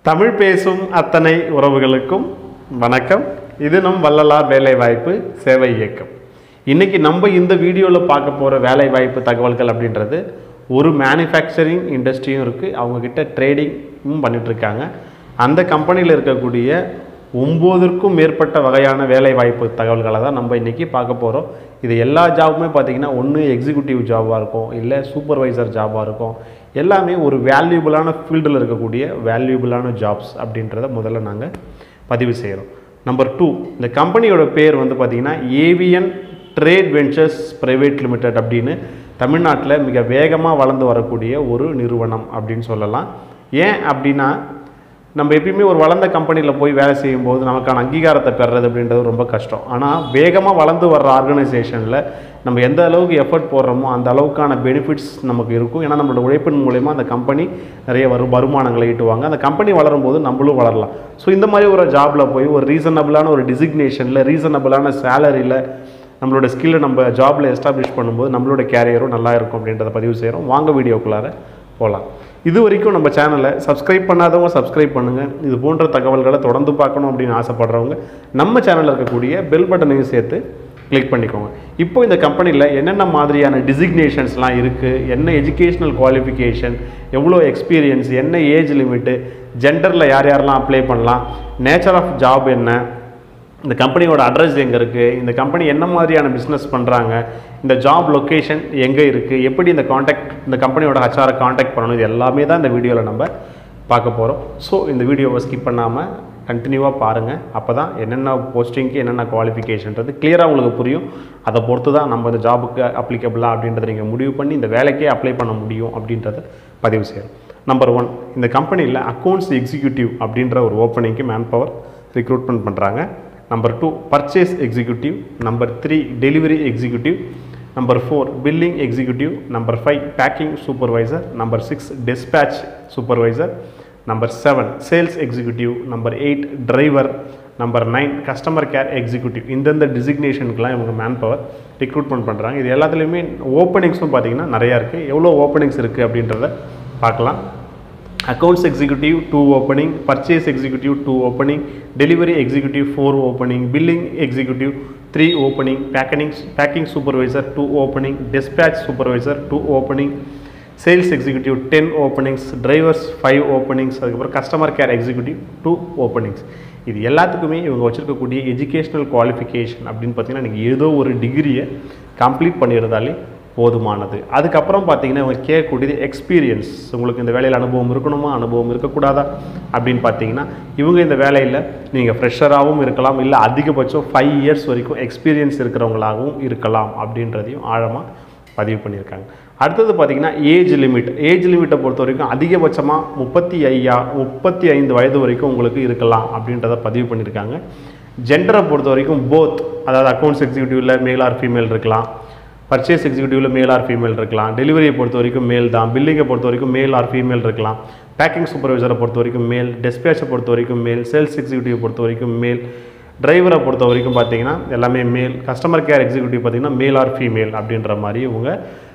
தமிழ் பேசும் அத்தனை உறவுகளுக்கும் வணக்கம் இது நம் வள்ளலார் வேலைவாய்ப்பு சேவை இயக்கம் இன்னைக்கு நம்ம இந்த வீடியோவில் பார்க்க போகிற வேலைவாய்ப்பு தகவல்கள் அப்படின்றது ஒரு மேனுஃபேக்சரிங் இண்டஸ்ட்ரியும் இருக்குது அவங்கக்கிட்ட ட்ரேடிங்கும் பண்ணிகிட்ருக்காங்க அந்த கம்பெனியில் இருக்கக்கூடிய ஒம்போதற்கும் மேற்பட்ட வகையான வேலைவாய்ப்பு தகவல்களை தான் நம்ம இன்றைக்கி பார்க்க போகிறோம் இது எல்லா ஜாபுமே பார்த்திங்கன்னா ஒன்று எக்ஸிக்யூட்டிவ் ஜாபாக இருக்கும் இல்லை சூப்பர்வைசர் ஜாபாக இருக்கும் எல்லாமே ஒரு வேல்யூபிளான ஃபீல்டில் இருக்கக்கூடிய வேல்யூபிளான ஜாப்ஸ் அப்படின்றத முதல்ல நாங்கள் பதிவு செய்கிறோம் நம்பர் டூ இந்த கம்பெனியோட பேர் வந்து பார்த்திங்கன்னா AVN trade ventures private limited அப்படின்னு தமிழ்நாட்டில் மிக வேகமாக வளர்ந்து வரக்கூடிய ஒரு நிறுவனம் அப்படின்னு சொல்லலாம் ஏன் அப்படின்னா நம்ம எப்பயுமே ஒரு வளர்ந்த கம்பெனியில் போய் வேலை செய்யும்போது நமக்கான அங்கீகாரத்தை பெறுறது அப்படின்றது ரொம்ப கஷ்டம் ஆனால் வேகமாக வளர்ந்து வர்ற ஆர்கனைசேஷனில் நம்ம எந்த அளவுக்கு எஃபர்ட் போடுறோமோ அந்த அளவுக்கான பெனிஃபிட்ஸ் நமக்கு இருக்கும் ஏன்னா நம்மளோட உழைப்பின் மூலயமா அந்த கம்பெனி நிறைய வரும் வருமானங்களை ஈட்டுவாங்க அந்த கம்பெனி வளரும் போது நம்மளும் வளரலாம் ஸோ இந்த மாதிரி ஒரு ஜாபில் போய் ஒரு ரீசனபிளான ஒரு டிசிக்னேஷனில் ரீசனபிளான சேலரியில் நம்மளோட ஸ்கில்லை நம்ம ஜாபில் எஸ்டாப்ளிஷ் பண்ணும்போது நம்மளோட கேரியரும் நல்லா இருக்கும் அப்படின்றத பதிவு செய்கிறோம் வாங்க வீடியோக்குள்ளார போகலாம் இது வரைக்கும் நம்ம சேனலை சப்ஸ்கிரைப் பண்ணாதவங்க சப்ஸ்கிரைப் பண்ணுங்கள் இது போன்ற தகவல்களை தொடர்ந்து பார்க்கணும் அப்படின்னு ஆசைப்படுறவங்க நம்ம சேனலில் இருக்கக்கூடிய பெல் பட்டனையும் சேர்த்து கிளிக் பண்ணிக்கோங்க இப்போ இந்த கம்பெனியில் என்னென்ன மாதிரியான டிசிக்னேஷன்ஸ்லாம் இருக்குது என்ன எஜுகேஷ்னல் குவாலிஃபிகேஷன் எவ்வளோ எக்ஸ்பீரியன்ஸ் என்ன ஏஜ் லிமிட்டு ஜெண்டரில் யார் யாரெல்லாம் அப்ளை பண்ணலாம் நேச்சர் ஆஃப் ஜாப் என்ன இந்த கம்பெனியோட அட்ரஸ் எங்கே இருக்குது இந்த கம்பெனி என்ன மாதிரியான பிஸ்னஸ் பண்ணுறாங்க இந்த ஜாப் லொக்கேஷன் எங்கே இருக்குது எப்படி இந்த காண்டாக்ட் இந்த கம்பெனியோட ஹச்ஆரை காண்டாக்ட் பண்ணணும் இது எல்லாமே தான் இந்த வீடியோவில் நம்ம பார்க்க போகிறோம் ஸோ இந்த வீடியோவை ஸ்கிப் பண்ணாமல் கண்டினியூவாக பாருங்கள் அப்போ தான் என்னென்ன போஸ்டிங்க்கு என்னென்ன குவாலிஃபிகேஷன்றது கிளியராக உங்களுக்கு புரியும் அதை பொறுத்து தான் நம்ம இந்த ஜாபுக்கு அப்ளிகபிளா அப்படின்றத நீங்கள் முடிவு பண்ணி இந்த வேலைக்கே அப்ளை பண்ண முடியும் அப்படின்றத பதிவு செய்யணும் நம்பர் ஒன் இந்த கம்பெனியில் அக்கௌண்ட்ஸ் எக்ஸிக்யூட்டிவ் அப்படின்ற ஒரு ஓப்பனிங்க்கு மேன் பவர் ரிக்ரூட்மெண்ட் பண்ணுறாங்க number two purchase executive number three delivery executive number four billing executive number five packing supervisor number six dispatch supervisor number seven sales executive number eight driver number nine customer care executive இந்தந்த டிசிக்னேஷனுக்குலாம் இவங்க man power recruitment பண்ணுறாங்க இது எல்லாத்துலேயுமே ஓப்பனிங்ஸும் பார்த்தீங்கன்னா நிறையா இருக்குது எவ்வளோ ஓப்பனிங்ஸ் இருக்குது அப்படின்றத பார்க்கலாம் accounts executive two opening purchase executive two opening delivery executive four opening billing executive three opening packing packing supervisor two opening dispatch supervisor two opening sales executive ten openings drivers five openings அதுக்கப்புறம் customer care executive two openings இது எல்லாத்துக்குமே இவங்க வச்சுருக்கக்கூடிய educational qualification அப்படின்னு பார்த்தீங்கன்னா நீங்கள் ஏதோ ஒரு டிகிரியை கம்ப்ளீட் பண்ணியிருந்தாலே போதுமானது அதுக்கப்புறம் பார்த்தீங்கன்னா இவங்க கேட்கக்கூடியது எக்ஸ்பீரியன்ஸ் உங்களுக்கு இந்த வேலையில் அனுபவம் இருக்கணுமா அனுபவம் இருக்கக்கூடாதா அப்படின்னு பார்த்தீங்கன்னா இவங்க இந்த வேலையில் நீங்கள் ஃப்ரெஷராகவும் இருக்கலாம் இல்லை அதிகபட்சம் ஃபைவ் இயர்ஸ் வரைக்கும் எக்ஸ்பீரியன்ஸ் இருக்கிறவங்களாகவும் இருக்கலாம் அப்படின்றதையும் ஆழமாக பதிவு பண்ணியிருக்காங்க அடுத்தது பார்த்தீங்கன்னா ஏஜ் லிமிட் ஏஜ் லிமிட்டை பொறுத்த வரைக்கும் அதிகபட்சமாக முப்பத்தி ஐயா முப்பத்தி ஐந்து வயது வரைக்கும் உங்களுக்கு இருக்கலாம் அப்படின்றத பதிவு பண்ணியிருக்காங்க ஜெண்டரை பொறுத்த வரைக்கும் போத் அதாவது அக்கௌண்ட்ஸ் எக்ஸிக்யூட்டிவில் மேல் ஆர் ஃபீமேல் இருக்கலாம் பர்ச்சேஸ் எக்ஸிக்யூட்டிவில் மேல் ஆர் ஃபீமேல் இருக்கலாம் டெலிவரியை பொறுத்த வரைக்கும் மேல் தான் பில்லிங்கை பொறுத்த வரைக்கும் மேல் ஆர் ஃபீமேல் இருக்கலாம் பேக்கிங் சூப்பர்வைசரை பொறுத்த வரைக்கும் மேல் டெஸ்பேச்சை பொறுத்த வரைக்கும் மேல் சேல்ஸ் எக்ஸிக்யூட்டிவ் பொறுத்த வரைக்கும் மேல் டிரைவரை பொறுத்த வரைக்கும் பார்த்தீங்கன்னா எல்லாமே மேல் கஸ்டமர் கேர் எக்ஸிக்யூட்டிவ் பார்த்தீங்கன்னா மேல் ஆர் ஃபீமேல் அப்படின்ற மாதிரி இவங்க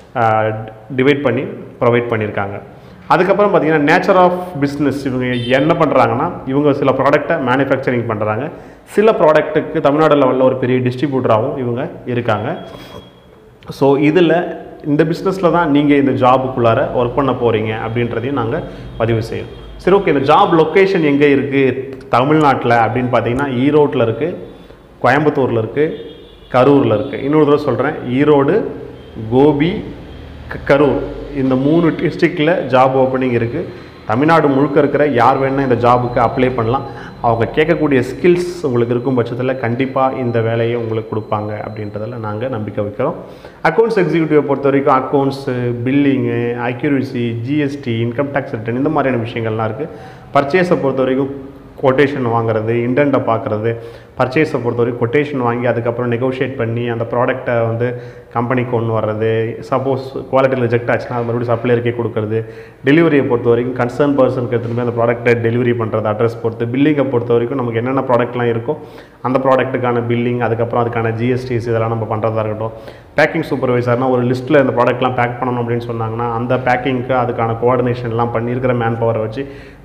டிவைட் பண்ணி ப்ரொவைட் பண்ணியிருக்காங்க அதுக்கப்புறம் பார்த்தீங்கன்னா நேச்சர் ஆஃப் பிஸ்னஸ் இவங்க என்ன பண்ணுறாங்கன்னா இவங்க சில ப்ராடக்டை மேனுஃபேக்சரிங் பண்ணுறாங்க சில ப்ராடக்ட்டுக்கு தமிழ்நாடு லெவலில் ஒரு பெரிய டிஸ்ட்ரிபியூட்டராகவும் இவங்க இருக்காங்க ஸோ இதில் இந்த பிஸ்னஸில் தான் நீங்கள் இந்த ஜாபுக்குள்ளார ஒர்க் பண்ண போகிறீங்க அப்படின்றதையும் நாங்கள் பதிவு செய்யணும் சரி ஓகே இந்த ஜாப் லொக்கேஷன் எங்கே இருக்குது தமிழ்நாட்டில் அப்படின்னு பார்த்தீங்கன்னா ஈரோட்டில் இருக்குது கோயம்புத்தூரில் இருக்குது கரூரில் இருக்குது இன்னொரு தடவை சொல்கிறேன் ஈரோடு கோபி க- கரூர் இந்த மூணு டிஸ்ட்ரிக்டில் ஜாப் ஓப்பனிங் இருக்குது தமிழ்நாடு முழுக்க இருக்கிற யார் வேணால் இந்த ஜாபுக்கு அப்ளை பண்ணலாம் அவங்க கேட்கக்கூடிய ஸ்கில்ஸ் உங்களுக்கு இருக்கும் பட்சத்தில் கண்டிப்பாக இந்த வேலையை உங்களுக்கு கொடுப்பாங்க அப்படின்றதில் நாங்கள் நம்பிக்கை வைக்கிறோம் அக்கௌண்ட்ஸ் எக்ஸிக்யூட்டிவை பொறுத்த வரைக்கும் accounts billing accuracy GST income tax return இந்த மாதிரியான விஷயங்கள்லாம் இருக்குது பர்ச்சேஸை பொறுத்த வரைக்கும் கொட்டேஷன் வாங்குறது இன்டென்ட்டை பார்க்குறது பர்ச்சேஸை பொறுத்த வரைக்கும் கொட்டேஷன் வாங்கி அதுக்கப்புறம் நெகோஷியேட் பண்ணி அந்த ப்ராடக்ட்டை வந்து கம்பெனிக்கு கொண்டு வர்றது சப்போஸ் குவாலிட்டி ரிஜெக்ட் ஆச்சுன்னா அது மறுபடியும் சப்ளையருக்கே கொடுக்குறது டெலிவரியை பொறுத்த வரைக்கும் கன்சர்ன் பர்சனுக்கு எடுத்துகிட்டு போய் அந்த ப்ராடக்ட்டை டெலிவரி பண்ணுறது அட்ரஸ் பொறுத்து பில்லிங்கை பொறுத்த வரைக்கும் நமக்கு என்னென்ன ப்ராடக்ட்லாம் இருக்கோ அந்த ப்ராடக்ட்டுக்கான பில்லிங் அதுக்கப்புறம் அதுக்கான ஜிஎஸ்டிஸ் இதெல்லாம் நம்ம பண்ணுறதா இருக்கட்டும் பேக்கிங் சூப்பர்வைசர்னா ஒரு லிஸ்ட்டில் இந்த ப்ராடக்ட்லாம் பேக் பண்ணணும் அப்படின்னு சொன்னாங்கன்னா அந்த பேக்கிங்க்கு அதுக்கான கோஆர்டினேஷன்லாம் பண்ணியிருக்கிற மேன் பவரை வச்சு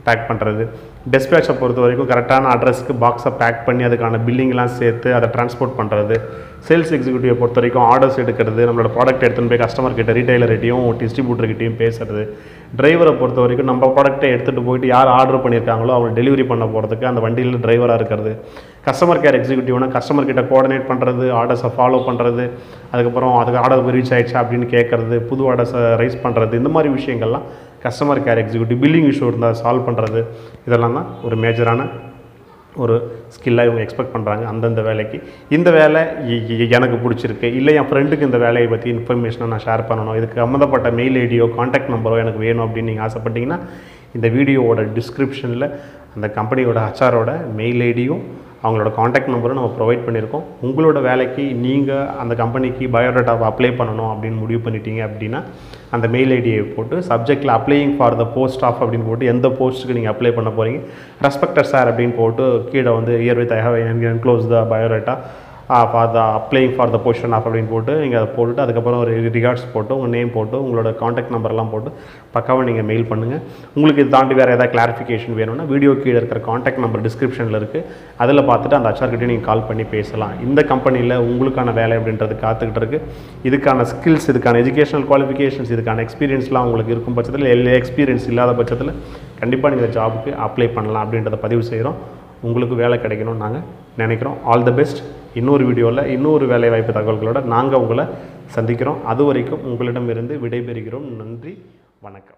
பேக் பண்ணுறது டெஸ்பேச்சை பொறுத்த வரைக்கும் கரெக்டான அட்ரஸ்க்கு பாக்ஸை பேக் பண்ணி அதுக்கான பில்லிங்லாம் சேர்த்து அதை டிரான்ஸ்போர்ட் பண்ணுறது சேல்ஸ் எக்ஸிக்யூட்டிவை பொறுத்த வரைக்கும் ஆர்டர்ஸ் எடுக்கிறது நம்மளோட ப்ராடக்ட் எடுத்துன்னு போய் கஸ்டமர் கிட்ட ரீட்டைலர்கிட்டையும் டிஸ்ட்ரிபியூட்டர்கிட்டையும் பேசுறது டிரைவரை பொறுத்த வரைக்கும் நம்ம ப்ராடக்ட்டை எடுத்துகிட்டு போயிட்டு யார் ஆர்டர் பண்ணியிருக்காங்களோ அவங்க டெலிவரி பண்ண போகிறதுக்கு அந்த வண்டியில் டிரைவராக இருக்கிறது கஸ்டமர் கேர் எக்ஸிக்யூட்டிவ்னா கஸ்டமர் கிட்ட கோஆர்டினேட் பண்ணுறது ஆர்டர்ஸை ஃபாலோ பண்ணுறது அதுக்கப்புறம் அதுக்கு ஆர்டர் ரீச் ஆயிடுச்சா அப்படின்னு கேட்குறது புது ஆர்டர்ஸை ரைஸ் பண்ணுறது இந்த மாதிரி விஷயங்கள்லாம் customer care executive billing issue இருந்தால் சால்வ் பண்ணுறது இதெல்லாம் தான் ஒரு மேஜரான ஒரு ஸ்கில்லாக இவங்க எக்ஸ்பெக்ட் பண்ணுறாங்க அந்தந்த வேலைக்கு இந்த வேலை இ- இ- எனக்கு பிடிச்சிருக்கு இல்லை என் ஃப்ரெண்டுக்கு இந்த வேலையை பற்றி இன்ஃபர்மேஷனை நான் ஷேர் பண்ணணும் இதுக்கு சம்மந்தப்பட்ட மெயில் ஐடியோ காண்டாக்ட் நம்பரோ எனக்கு வேணும் அப்படின்னு நீங்கள் ஆசைப்பட்டீங்கன்னா இந்த வீடியோவோட டிஸ்கிரிப்ஷனில் அந்த கம்பெனியோட ஹச்ஆரோட மெயில் ஐடியும் அவங்களோட காண்டாக்ட் நம்பரும் நம்ம ப்ரொவைட் பண்ணியிருக்கோம் உங்களோட வேலைக்கு நீங்கள் அந்த கம்பெனிக்கு பயோடேட்டாவை அப்ளை பண்ணணும் அப்படின்னு முடிவு பண்ணிட்டீங்க அப்படின்னா அந்த மெயில் ஐடியை போட்டு சப்ஜெக்டில் applying for the post of அப்படின்னு போட்டு எந்த போஸ்ட்டுக்கு நீங்கள் அப்ளை பண்ண போகிறீங்க ரெஸ்பெக்டட் சார் அப்படின்னு போட்டு கீழே வந்து herewith I have enclose the biodata for the applying for the position of அப்படின்னு போட்டு நீங்கள் அதை போட்டுட்டு அதுக்கப்புறம் ஒரு ரிகார்ட்ஸ் போட்டு உங்கள் நேம் போட்டு உங்களோட காண்டாக்ட் நம்பர்லாம் போட்டு பக்காவாக நீங்கள் மெயில் பண்ணுங்கள் உங்களுக்கு இது தாண்டி வேறு ஏதாவது கிளாரிஃபிகேஷன் வேணும்னா வீடியோ கீழே இருக்கிற காண்டாக்ட் நம்பர் டிஸ்கிரிப்ஷனில் இருக்குது அதில் பார்த்துட்டு அந்த ஹச்ஆர்கிட்டே நீங்கள் கால் பண்ணி பேசலாம் இந்த கம்பெனியில் உங்களுக்கான வேலை அப்படின்றது காத்துக்கிட்டு இருக்கு இதுக்கான ஸ்கில்ஸ் இதுக்கான எஜுகேஷனல் குவாலிஃபிகேஷன்ஸ் இதுக்கான எக்ஸ்பீரியன்ஸ்லாம் உங்களுக்கு இருக்கும் பட்சத்தில் எல்லா எக்ஸ்பீரியன்ஸ் இல்லாத பட்சத்தில் கண்டிப்பாக நீங்கள் ஜாபுக்கு அப்ளை பண்ணலாம் அப்படின்றத பதிவு செய்கிறோம் உங்களுக்கு வேலை கிடைக்கணும்னு நாங்கள் நினைக்கிறோம் ஆல் த பெஸ்ட் இன்னொரு வீடியோவில் இன்னொரு வேலைவாய்ப்பு தகவல்களோட நாங்கள் உங்களை சந்திக்கிறோம் அது வரைக்கும் உங்களிடமிருந்து விடைபெறுகிறோம் நன்றி வணக்கம்